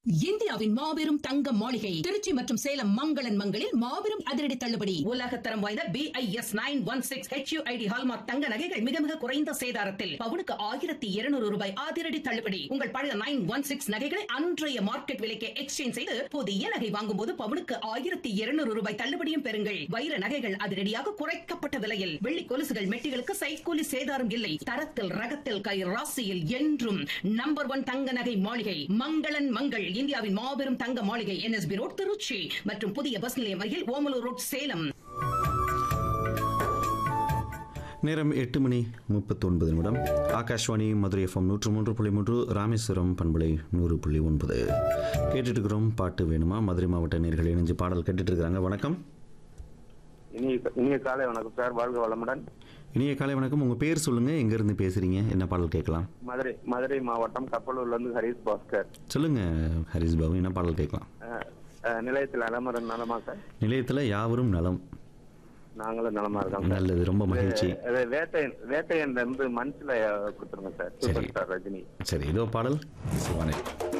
இந்தியாவின் மாபெரும் தங்க மாளிகை திருச்சி மற்றும் சேலம் மங்களன் மங்களில் மாபெரும் அதிரடி தள்ளுபடி உலகத்தரம் வாய்ந்த B I S nine one six HUID hallmark தங்க நகைகள் மிக மிக குறைந்த சேதாரத்தில் பவுனுக்கு ஆயிரத்தி இருநூறு ரூபாய் அதிரடி தள்ளுபடி உங்கள் பழைய நைன் ஒன் சிக்ஸ் நகைகளை அன்றைய மார்க்கெட் விலைக்கு எக்ஸ்சேஞ்ச் செய்து புதிய நகை வாங்கும் போது பவுனுக்கு ஆயிரத்தி இருநூறு ரூபாய் தள்ளுபடியும் பெறுங்கள் வைர நகைகள் அதிரடியாக குறைக்கப்பட்ட விலையில் வெள்ளி கொலுசுகள் மெட்டிகளுக்கு சைக்கூலி சேதாரம் இல்லை தரத்தில் ரகத்தில் கை ராசியில் என்றும் நம்பர் ஒன் தங்க நகை மாளிகை மங்களன் மங்கள் இந்தியாவின் மாபெரும் தங்க மாளிகை என்எஸ்பி ரோட் திருச்சி மற்றும் புதிய பஸ் நிலையம் அருகில் ஓமலூர் ரோட் சேலம் நேரம் எட்டு மணி முப்பத்தொன்பது நிமிடம் ஆகாஷ்வாணி மதுரை எஃப்எம் நூற்று மூன்று புள்ளி மூன்று ராமேஸ்வரம் பண்பலை நூறு புள்ளி ஒன்பது கேட்டுட்டு இருக்கிறோம் பாட்டு வேணுமா மதுரை மாவட்ட நேர்கள் இணைஞ்சு பாடல் கேட்டுட்டு இருக்கிறாங்க வணக்கம் இனிய இனிய காலை வணக்கம் சார் வாழ்க வளமுடன் இனிய காலை வணக்கம் உங்கள் பேர் சொல்லுங்கள் எங்கேருந்து பேசுகிறீங்க என்ன பாடல் கேட்கலாம் மதுரை மதுரை மாவட்டம் கப்பலூர்ல இருந்து ஹரிஸ் பாஸ்கர் சொல்லுங்கள் ஹரிஸ் பாபு என்ன பாடல் கேட்கலாம் அஹ், அஹ், நிலையத்தில் அலமரன் நலமா சார் நிலையத்தில் யாவரும் நலம் நாங்களும் நலமா இருக்கோம் சார் நல்லது ரொம்ப மகிழ்ச்சி இது வேட்டையன் வேட்டையன்ல இருந்து மனசுல கொடுத்துருங்க சார் சூப்பர் ஸ்டார் ரஜினி சரி இதோ பாடல் சிவானே